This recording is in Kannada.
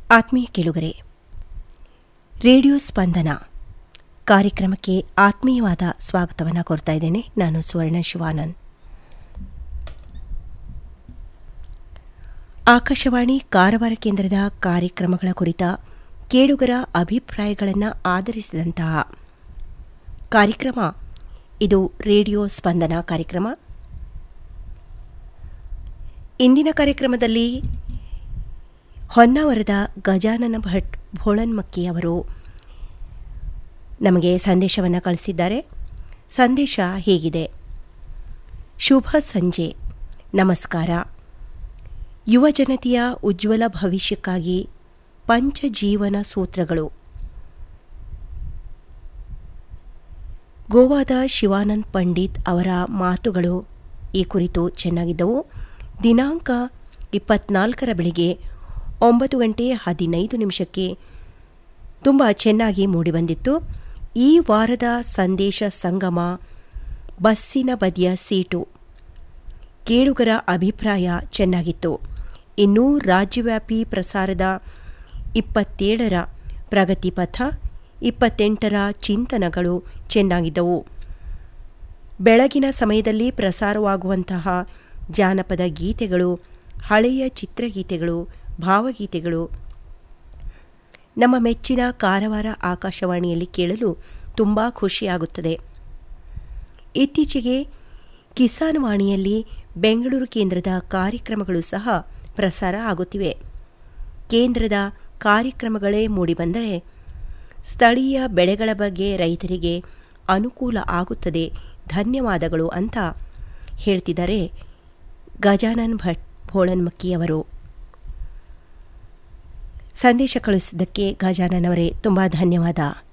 ಆತ್ಮೀಯ ಕೇಳುಗರೆ ರೇಡಿಯೋ ಸ್ಪಂದನ ಕಾರ್ಯಕ್ರಮಕ್ಕೆ ಆತ್ಮೀಯವಾದ ಸ್ವಾಗತವನ್ನು ಕೋರ್ತಾ ಇದ್ದೇನೆ ನಾನು ಸುವರ್ಣ ಶಿವಾನಂದ್ ಆಕಾಶವಾಣಿ ಕಾರವಾರ ಕೇಂದ್ರದ ಕಾರ್ಯಕ್ರಮಗಳ ಕುರಿತ ಕೇಳುಗರ ಅಭಿಪ್ರಾಯಗಳನ್ನು ಆಧರಿಸಿದಂತಹ ಕಾರ್ಯಕ್ರಮ ಇದು ರೇಡಿಯೋ ಸ್ಪಂದನ ಕಾರ್ಯಕ್ರಮ ಇಂದಿನ ಕಾರ್ಯಕ್ರಮದಲ್ಲಿ ಹೊನ್ನಾವರದ ಗಜಾನನ ಭಟ್ ಭೋಳನ್ಮಕ್ಕಿ ಅವರು ನಮಗೆ ಸಂದೇಶವನ್ನು ಕಳಿಸಿದ್ದಾರೆ ಸಂದೇಶ ಹೀಗಿದೆ ಶುಭ ಸಂಜೆ ನಮಸ್ಕಾರ ಯುವ ಜನತೆಯ ಉಜ್ವಲ ಭವಿಷ್ಯಕ್ಕಾಗಿ ಪಂಚಜೀವನ ಸೂತ್ರಗಳು ಗೋವಾದ ಶಿವಾನಂದ್ ಪಂಡಿತ್ ಅವರ ಮಾತುಗಳು ಈ ಕುರಿತು ಚೆನ್ನಾಗಿದ್ದವು ದಿನಾಂಕ ಇಪ್ಪತ್ನಾಲ್ಕರ ಬೆಳಿಗ್ಗೆ ಒಂಬತ್ತು ಗಂಟೆ ಹದಿನೈದು ನಿಮಿಷಕ್ಕೆ ತುಂಬ ಚೆನ್ನಾಗಿ ಮೂಡಿಬಂದಿತ್ತು ಈ ವಾರದ ಸಂದೇಶ ಸಂಗಮ ಬಸ್ಸಿನ ಬದಿಯ ಸೀಟು ಕೇಳುಗರ ಅಭಿಪ್ರಾಯ ಚೆನ್ನಾಗಿತ್ತು ಇನ್ನು ರಾಜ್ಯವ್ಯಾಪಿ ಪ್ರಸಾರದ ಇಪ್ಪತ್ತೇಳರ ಪ್ರಗತಿ ಪಥ ಇಪ್ಪತ್ತೆಂಟರ ಚಿಂತನಗಳು ಚೆನ್ನಾಗಿದ್ದವು ಬೆಳಗಿನ ಸಮಯದಲ್ಲಿ ಪ್ರಸಾರವಾಗುವಂತಹ ಜಾನಪದ ಗೀತೆಗಳು ಹಳೆಯ ಚಿತ್ರಗೀತೆಗಳು ಭಾವಗೀತೆಗಳು ನಮ್ಮ ಮೆಚ್ಚಿನ ಕಾರವಾರ ಆಕಾಶವಾಣಿಯಲ್ಲಿ ಕೇಳಲು ತುಂಬ ಖುಷಿಯಾಗುತ್ತದೆ ಇತ್ತೀಚೆಗೆ ಕಿಸಾನ್ ವಾಣಿಯಲ್ಲಿ ಬೆಂಗಳೂರು ಕೇಂದ್ರದ ಕಾರ್ಯಕ್ರಮಗಳು ಸಹ ಪ್ರಸಾರ ಆಗುತ್ತಿವೆ ಕೇಂದ್ರದ ಕಾರ್ಯಕ್ರಮಗಳೇ ಮೂಡಿಬಂದರೆ ಸ್ಥಳೀಯ ಬೆಳೆಗಳ ಬಗ್ಗೆ ರೈತರಿಗೆ ಅನುಕೂಲ ಆಗುತ್ತದೆ ಧನ್ಯವಾದಗಳು ಅಂತ ಹೇಳ್ತಿದ್ದಾರೆ ಗಜಾನನ್ ಭಟ್ ಭೋಳನ್ಮಕ್ಕಿಯವರು ಸಂದೇಶ ಕಳುಹಿಸಿದ್ದಕ್ಕೆ ಗಜಾನನ್ ಅವರೇ ತುಂಬ ಧನ್ಯವಾದ